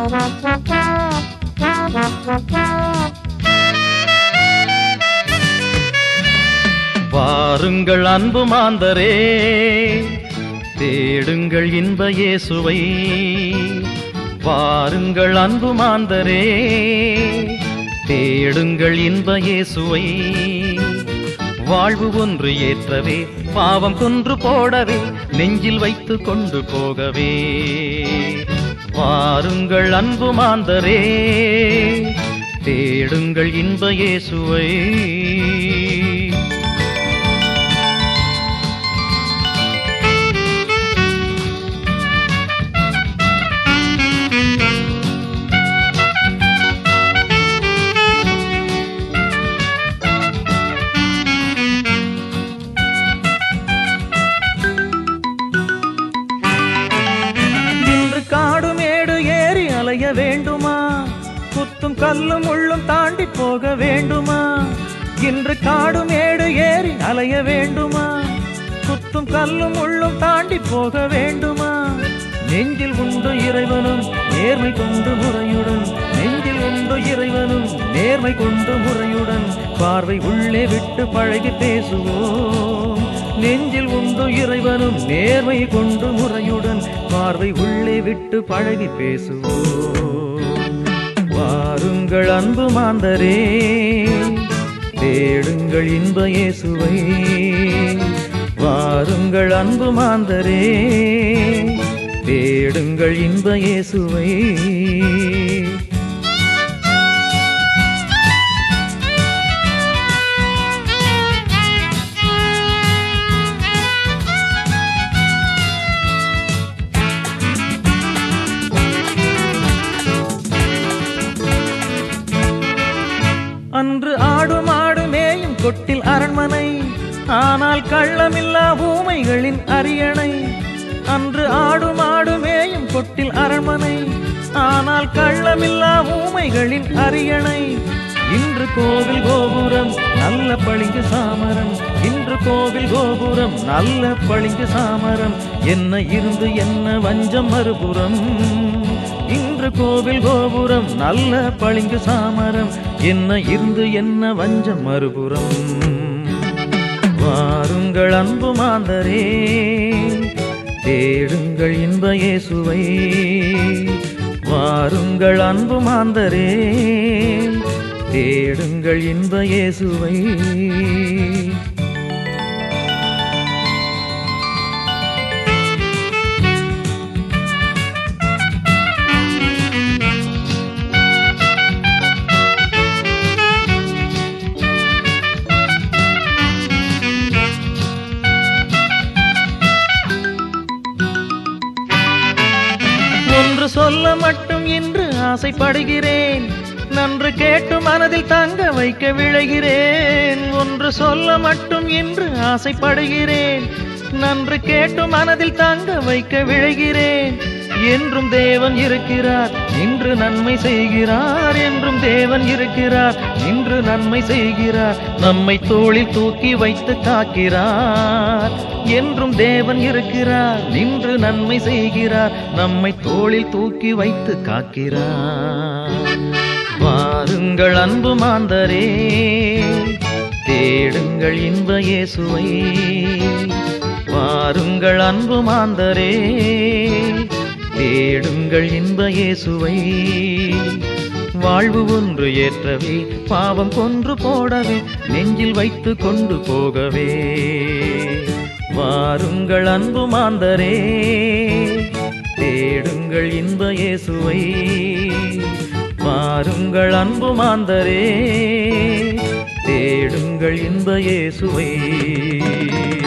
வாருங்கள் அன்பு மாந்தரே தேடுங்கள் இன்ப இயேசுவை வாருங்கள் அன்பு மாந்தரே தேடுங்கள் இன்ப இயேசுவை வாழ்வு ஒன்று ஏற்றவே பாவம் கொன்று போடவே நெஞ்சில் வைத்து கொண்டு போகவே வாருங்கள் அன்பு மாந்தரே தேடுங்கள் இன்ப இயேசுவை இன்று காடு மேடு ஏறி அலைய வேண்டுமா குத்தும் கல்லும் முள்ளும் தாண்டி போக வேண்டுமா இன்று காடு மேடு ஏறி அலைய வேண்டுமா குத்தும் கல்லும் முள்ளும் தாண்டி போக வேண்டுமா நெஞ்சில் உண்டு இறைவனும் நேர்மை கொண்டு முறையுடன் நெஞ்சில் உண்டு இறைவனும் நேர்மை கொண்டு முறையுடன் பார்வை உள்ளே விட்டு பழகி பேசுவோம் நெஞ்சில் உண்டு இறைவனும் நேர்மை கொண்டு முறையுடன் பார்வை உள்ளே விட்டு பழகி பேசுவோம் வாருங்கள் அன்பு மாந்தரே தேடுங்கள் இன்ப இயேசுவை வாருங்கள் அன்பு மாந்தரே தேடுங்கள் இன்ப இயேசுவை அன்று ஆடு மாடு மேயும் கொட்டில் அரண்மனை ஆனால் கள்ளமில்லா ஊமைகளின் அரியணை அன்று ஆடு மாடு மேயும் கொட்டில் அரண்மனை ஆனால் கள்ளமில்லா ஊமைகளின் அரியணை இன்று கோவில் கோபுரம் நல்ல பளிங்கு சாமரம் இன்று கோவில் கோபுரம் நல்ல பளிங்கு சாமரம் என்ன இருந்து என்ன வஞ்சம் மறுபுறம் இன்று கோவில் கோபுரம் நல்ல பளிங்கு சாமரம் என்ன இருந்து என்ன வஞ்சம் மறுபுறம் வாருங்கள் அன்பு மாந்தரே தேடுங்கள் இன்ப இயேசுவை வாருங்கள் அன்பு மாந்தரே தேடுங்கள் இன்ப இயேசுவை ஒன்று சொல்ல மட்டும் இன்று ஆசைப்படுகிறேன் நன்று கேட்டு மனதில் தங்க வைக்க விழைகிறேன் ஒன்று சொல்ல மட்டும் இன்று ஆசைப்படுகிறேன் நன்று கேட்டு மனதில் தங்க வைக்க விழைகிறேன் என்றும் தேவன் இருக்கிறார் இன்று நன்மை செய்கிறார் என்றும் தேவன் இருக்கிறார் இன்று நன்மை செய்கிறார் நம்மை தோளில் தூக்கி வைத்து காக்கிறார் என்றும் தேவன் இருக்கிறார் இன்று நன்மை செய்கிறார் நம்மை தோளில் தூக்கி வைத்து காக்கிறார் வாருங்கள் அன்பு மாந்தரே தேடுங்கள் இன்ப இயேசுவை வாருங்கள் அன்பு மாந்தரே தேடுங்கள் இன்ப இயேசுவை வாழ்வு ஒன்று ஏற்றவே பாவம் கொன்று போடவே நெஞ்சில் வைத்து கொண்டு போகவே வாருங்கள் அன்பு மாந்தரே தேடுங்கள் இன்ப இயேசுவை வாருங்கள் அன்பு மாந்தரே தேடுங்கள் இன்ப இயேசுவை